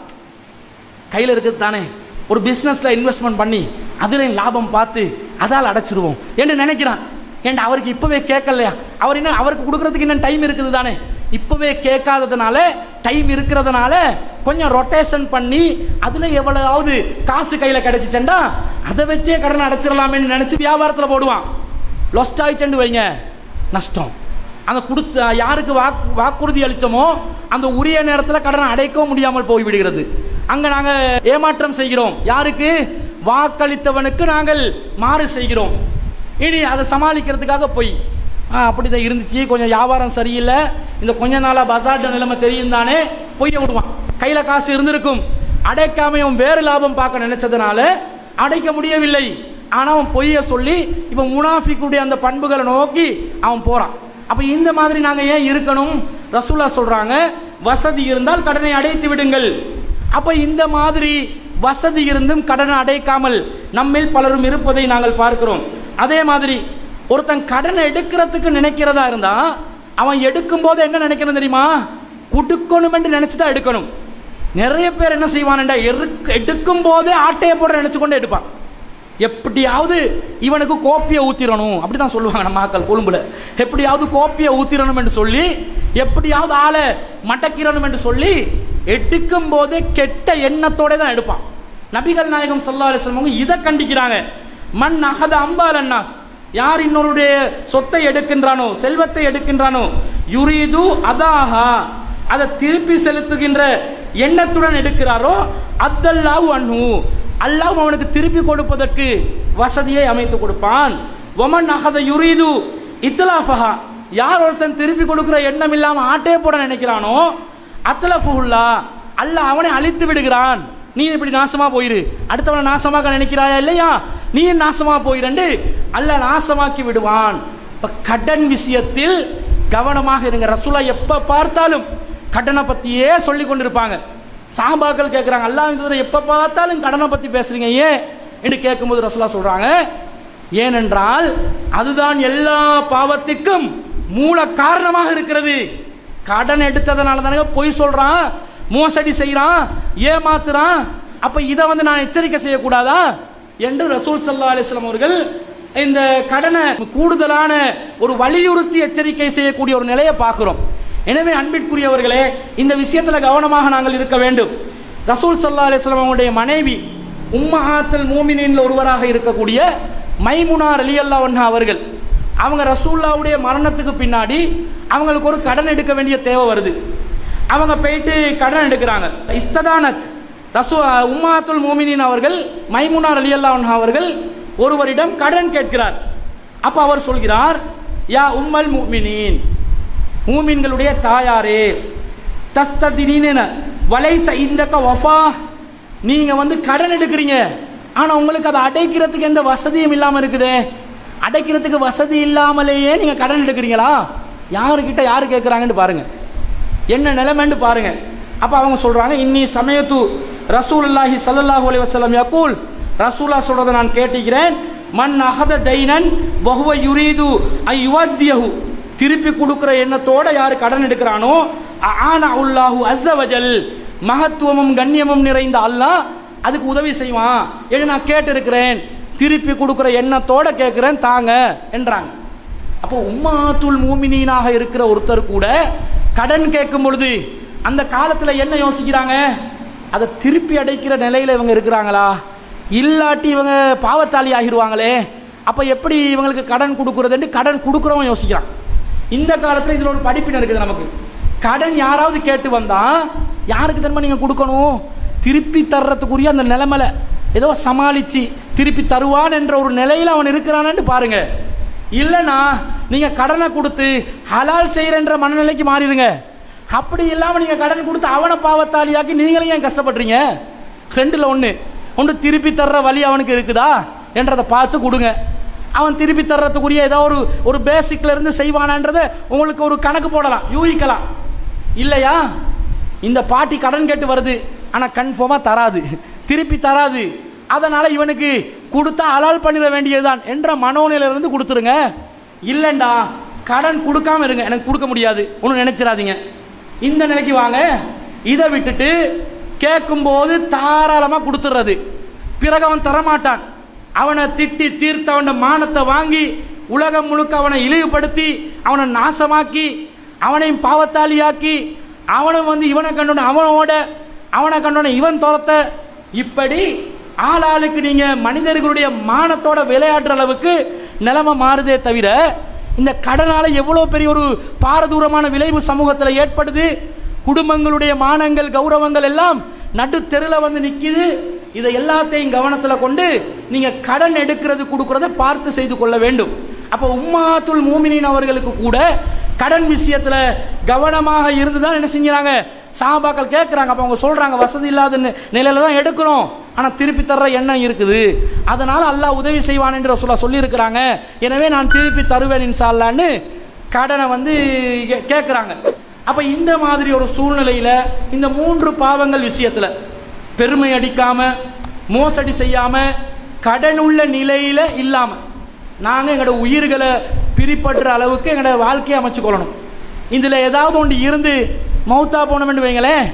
A: கையில் இருக்குது தானே ஒரு பிஸ்னஸில் இன்வெஸ்ட்மெண்ட் பண்ணி அதில் லாபம் பார்த்து அதால் அடைச்சிருவோம் என்று நினைக்கிறான் ஏன்டா அவருக்கு இப்போவே கேட்கலையா அவர் என்ன அவருக்கு கொடுக்கறதுக்கு இன்னும் டைம் இருக்குது தானே இப்போவே கேட்காததுனால டைம் இருக்கிறதுனால கொஞ்சம் ரொட்டேஷன் பண்ணி அதில் எவ்வளவாவது காசு கையில் கிடைச்சிச்சேன்டா அதை வச்சே கடன் அடைச்சிடலாமேன்னு நினச்சி வியாபாரத்தில் போடுவான் லொஸ்ட் ஆயிடுச்சுன்னு வைங்க நஷ்டம் அந்த கொடுத்த யாருக்கு வாக்கு வாக்குறுதி அளித்தோமோ அந்த உரிய நேரத்தில் கடனை அடைக்கவும் முடியாமல் போய்விடுகிறது அங்கே நாங்கள் ஏமாற்றம் செய்கிறோம் யாருக்கு வாக்களித்தவனுக்கு நாங்கள் மாறு செய்கிறோம் இனி அதை சமாளிக்கிறதுக்காக போய் ஆ அப்படிதான் இருந்துச்சு கொஞ்சம் வியாபாரம் சரியில்லை இந்த கொஞ்ச நாளாக பசார்ட நிலைமை தெரியும் தானே பொய்ய விடுவான் கையில் காசு இருந்திருக்கும் அடைக்காம அவன் வேறு லாபம் பார்க்க நினைச்சதுனால அடைக்க முடியவில்லை ஆனால் அவன் பொய்ய சொல்லி இப்போ முனாஃபிக்குடைய அந்த பண்புகளை நோக்கி அவன் போகிறான் அப்போ இந்த மாதிரி நாங்கள் ஏன் இருக்கணும் ரசூலா சொல்கிறாங்க வசதி இருந்தால் கடனை அடைத்து விடுங்கள் அப்போ இந்த மாதிரி வசதி இருந்தும் கடனை அடைக்காமல் நம்மில் பலரும் இருப்பதை நாங்கள் பார்க்கிறோம் அதே மாதிரி ஒருத்தன் கடனை எடுக்கிறதுக்கு நினைக்கிறதா இருந்தா அவன் எடுக்கும் போது என்ன நினைக்கணும் தெரியுமா கொடுக்கணும் என்று நினைச்சு தான் எடுக்கணும் நிறைய பேர் என்ன செய்வான்டா எருக்கு எடுக்கும் போதே ஆட்டையை போட நினைச்சு கொண்டு எடுப்பான் எப்படியாவது இவனுக்கு கோப்பியை ஊத்திரணும் அப்படிதான் சொல்லுவாங்க நம்ம ஆக்கள் கொழும்புல எப்படியாவது கோப்பியை ஊத்திரணும் என்று சொல்லி எப்படியாவது ஆளை மடக்கிறணும் என்று சொல்லி எடுக்கும் போதே கெட்ட எண்ணத்தோட தான் எடுப்பான் நபிகள் நாயகம் சல்லா அலிஸ்லம் இதை கண்டிக்கிறாங்க மண் அகத அம்பால் அன்னாஸ் யார் இன்னொருடைய சொத்தை எடுக்கின்றானோ செல்வத்தை எடுக்கின்றானோ யுரீது அதாஹா அதை திருப்பி செலுத்துகின்ற எண்ணத்துடன் எடுக்கிறாரோ அத்தல்லாவு அண்ணு அல்லாஹ் அவனுக்கு திருப்பி கொடுப்பதற்கு வசதியை அமைத்து கொடுப்பான் ஒமன் அகத யுரீது இத்லாஃபஹா யார் ஒருத்தன் திருப்பி கொடுக்கிற எண்ணம் இல்லாம ஆட்டே போட நினைக்கிறானோ அத்லஃபுல்லா அல்லாஹ் அவனை அழித்து விடுகிறான் நீ இப்படி நாசமா போயிரு அடுத்தவனை நாசமாக்க நினைக்கிறாயா இல்லையா நீ நாசமா போயிரண்டு அல்லாஹ் நாசமாக்கி விடுவான் இப்ப கடன் விஷயத்தில் கவனமாக இருங்க ரசூலா எப்ப பார்த்தாலும் கடனை பத்தியே சொல்லி கொண்டிருப்பாங்க சாபாக்கள் கேட்குறாங்க அல்லாஹ் எப்ப பார்த்தாலும் கடனை பத்தி பேசுறீங்க ஏன் என்று கேட்கும்போது ரசூலா சொல்றாங்க ஏனென்றால் அதுதான் எல்லா பாவத்திற்கும் மூல காரணமாக இருக்கிறது கடன் எடுத்ததுனால தானே பொய் சொல்றான் மோசடி செய்கிறான் ஏமாத்துறான் அப்ப இதை வந்து நான் எச்சரிக்கை செய்யக்கூடாதா என்று ரசூல் சல்லா அலிஸ்லாம் அவர்கள் இந்த கடனை கூடுதலான ஒரு வலியுறுத்தி எச்சரிக்கை செய்யக்கூடிய ஒரு நிலையை பார்க்கிறோம் எனவே அன்பிற்குரியவர்களே இந்த விஷயத்தில் கவனமாக நாங்கள் இருக்க வேண்டும் ரசூல் சல்லா அலிஸ்லாம் அவங்களுடைய மனைவி உம்மஹாத்தல் மூமினின் ஒருவராக இருக்கக்கூடிய மைமுனா அலி அல்லா அவர்கள் அவங்க ரசூல்லாவுடைய மரணத்துக்கு பின்னாடி அவங்களுக்கு ஒரு கடன் எடுக்க வேண்டிய தேவை வருது அவங்க போயிட்டு கடன் எடுக்கிறாங்க இஸ்ததானத் ரசூ உம்மாத்துல் மூமினின் அவர்கள் மைமுனார் அலி அல்லா அவர்கள் ஒருவரிடம் கடன் கேட்கிறார் அப்போ அவர் சொல்கிறார் யா உம்மல் மூமினின் மூமின்களுடைய தாயாரே தஸ்ததினீன வலை சைந்தக்க வஃபா நீங்க வந்து கடன் எடுக்கிறீங்க ஆனா உங்களுக்கு அதை அடைக்கிறதுக்கு எந்த வசதியும் இல்லாம இருக்குதே அடைக்கிறதுக்கு வசதி இல்லாமலேயே நீங்க கடன் எடுக்கிறீங்களா யாருக்கிட்ட யாரு கேட்குறாங்கன்னு பாருங்க என்ன நிலைமைன்னு பாருங்க அப்ப அவங்க சொல்றாங்க இன்னி சமயத்து ரசூலுல்லாஹி ஸல்லல்லாஹு அலைஹி வஸல்லம் யகூல் ரசூலா சொல்றதை நான் கேட்டிக்கிறேன் மன் அஹத தைனன் வஹுவ யுரீது ஐ யுவத்தியஹு திருப்பி கொடுக்கிற எண்ணத்தோட யார் கடன் எடுக்கிறானோ ஆனா உல்லாஹு அஸ்ஸவஜல் மகத்துவமும் கண்ணியமும் நிறைந்த அல்லாஹ் அதுக்கு உதவி செய்வான் என்று நான் கேட்டிருக்கிறேன் திருப்பி கொடுக்கிற எண்ணத்தோட கேட்கிறேன் தாங்க என்றாங்க அப்போ உம்மாத்துல் மூமினீனாக இருக்கிற ஒருத்தர் கூட கடன் கேட்கும் பொழுது அந்த காலத்தில் என்ன யோசிக்கிறாங்க அதை திருப்பி அடைக்கிற நிலையில் இவங்க இருக்கிறாங்களா இல்லாட்டி இவங்க பாவத்தாளி ஆகிடுவாங்களே அப்போ எப்படி இவங்களுக்கு கடன் கொடுக்குறதுன்னு கடன் கொடுக்குறவன் யோசிக்கிறான் இந்த காலத்தில் இதில் ஒரு படிப்பினை இருக்குது நமக்கு கடன் யாராவது கேட்டு வந்தா யாருக்கு தன்மை நீங்கள் கொடுக்கணும் திருப்பி தர்றதுக்குரிய அந்த நிலைமையில ஏதோ சமாளிச்சு திருப்பி தருவான் என்ற ஒரு நிலையில் அவன் இருக்கிறான்னு பாருங்க இல்லைனா நீங்கள் கடனை கொடுத்து ஹலால் செய்கிறன்ற மனநிலைக்கு மாறிடுங்க அப்படி இல்லாமல் நீங்கள் கடன் கொடுத்து அவனை பாவத்தாளியாக்கி நீங்களும் ஏன் கஷ்டப்படுறீங்க ரெண்டில் ஒன்று ஒன்று திருப்பி தர்ற வழி அவனுக்கு இருக்குதா என்றதை பார்த்து கொடுங்க அவன் திருப்பி தர்றதுக்குரிய ஏதோ ஒரு ஒரு பேசிக்ல இருந்து செய்வானான்றதை உங்களுக்கு ஒரு கணக்கு போடலாம் யூகிக்கலாம் இல்லையா இந்த பாட்டி கடன் கேட்டு வருது ஆனால் கன்ஃபார்மாக தராது திருப்பி தராது அதனால இவனுக்கு கொடுத்தா அலால் பண்ணிட வேண்டியதுதான் என்ற மனோநிலையிலிருந்து கொடுத்துருங்க இல்லைண்டா கடன் கொடுக்காம இருங்க எனக்கு கொடுக்க முடியாது ஒன்றும் நினைச்சிடாதீங்க இந்த நிலைக்கு வாங்க இதை விட்டுட்டு கேட்கும்போது தாராளமாக கொடுத்துட்றது பிறகு அவன் தரமாட்டான் அவனை திட்டி தீர்த்து அவன மானத்தை வாங்கி உலகம் முழுக்க அவனை இழிவுபடுத்தி அவனை நாசமாக்கி அவனையும் பாவத்தாளியாக்கி அவனும் வந்து இவனை கண்டோன அவனோட அவனை கண்டோன இவன் துரத்த இப்படி ஆளாளுக்கு நீங்க மனிதர்களுடைய மானத்தோட விளையாடுற அளவுக்கு நிலைமை மாறுதே தவிர இந்த கடனால எவ்வளவு பெரிய ஒரு பாரதூரமான விளைவு சமூகத்தில் ஏற்படுது குடும்பங்களுடைய மானங்கள் கௌரவங்கள் எல்லாம் நடு தெருவில் வந்து நிற்கிது இதை எல்லாத்தையும் கவனத்தில் கொண்டு நீங்க கடன் எடுக்கிறது கொடுக்கறத பார்த்து செய்து கொள்ள வேண்டும் அப்போ உம்மாத்துல் மூமினின் அவர்களுக்கு கூட கடன் விஷயத்துல கவனமாக இருந்து தான் என்ன செஞ்சுறாங்க சாபாக்கள் கேட்குறாங்க அப்போ அவங்க சொல்றாங்க வசதி இல்லாத நி- நிலையில தான் எடுக்கிறோம் ஆனால் திருப்பி தர்ற எண்ணம் இருக்குது அதனால அல்லாஹ் உதவி செய்வான் என்று சொல்ல சொல்லியிருக்கிறாங்க எனவே நான் திருப்பி தருவேன் இன்ஷால்லான்னு கடனை வந்து கே- கேட்குறாங்க அப்போ இந்த மாதிரி ஒரு சூழ்நிலையில் இந்த மூன்று பாவங்கள் விஷயத்தில் பெருமை அடிக்காம மோசடி செய்யாம கடன் உள்ள நிலையில இல்லாம நாங்கள் எங்களோட உயிர்களை பிரிப்படுற அளவுக்கு எங்களோட வாழ்க்கையை அமைச்சுக்கொள்ளணும் இதில் ஏதாவது ஒன்று இருந்து மௌத்தா போனோம்னு வைங்களேன்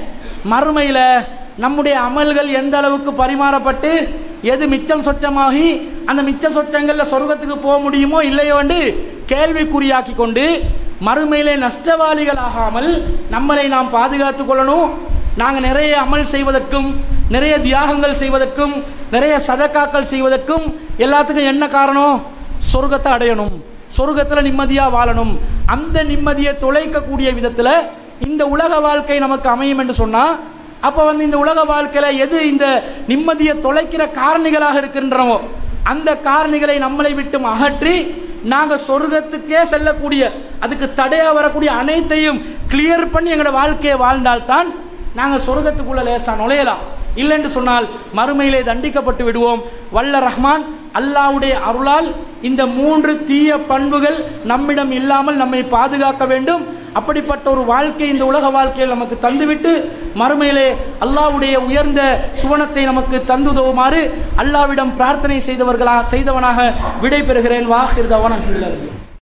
A: மறுமையில் நம்முடைய அமல்கள் எந்த அளவுக்கு பரிமாறப்பட்டு எது மிச்சம் சொச்சமாகி அந்த மிச்ச சொச்சங்களில் சொர்க்கத்துக்கு போக முடியுமோ இல்லையோண்டு கேள்விக்குறியாக்கி கொண்டு மறுமையிலே நஷ்டவாளிகள் ஆகாமல் நம்மளை நாம் பாதுகாத்து கொள்ளணும் நாங்கள் நிறைய அமல் செய்வதற்கும் நிறைய தியாகங்கள் செய்வதற்கும் நிறைய சதக்காக்கள் செய்வதற்கும் எல்லாத்துக்கும் என்ன காரணம் சொர்க்கத்தை அடையணும் சொர்க்கத்தில் நிம்மதியாக வாழணும் அந்த நிம்மதியை தொலைக்கக்கூடிய விதத்தில் இந்த உலக வாழ்க்கை நமக்கு அமையும் என்று சொன்னால் அப்போ வந்து இந்த உலக வாழ்க்கையில் எது இந்த நிம்மதியை தொலைக்கிற காரணிகளாக இருக்கின்றனவோ அந்த காரணிகளை நம்மளை விட்டும் அகற்றி நாங்கள் சொர்க்கத்துக்கே செல்லக்கூடிய அதுக்கு தடையாக வரக்கூடிய அனைத்தையும் கிளியர் பண்ணி எங்களோட வாழ்க்கையை வாழ்ந்தால்தான் நாங்கள் சொர்க்கத்துக்குள்ள லேசா நுழையலாம் இல்லைன்னு சொன்னால் மறுமையிலே தண்டிக்கப்பட்டு விடுவோம் வல்ல ரஹ்மான் அல்லாவுடைய அருளால் இந்த மூன்று தீய பண்புகள் நம்மிடம் இல்லாமல் நம்மை பாதுகாக்க வேண்டும் அப்படிப்பட்ட ஒரு வாழ்க்கை இந்த உலக வாழ்க்கையில் நமக்கு தந்துவிட்டு மறுமையிலே அல்லாவுடைய உயர்ந்த சுவனத்தை நமக்கு தந்துதவுமாறு அல்லாவிடம் பிரார்த்தனை செய்தவர்களா செய்தவனாக விடை பெறுகிறேன் வாஹிர் தவனம்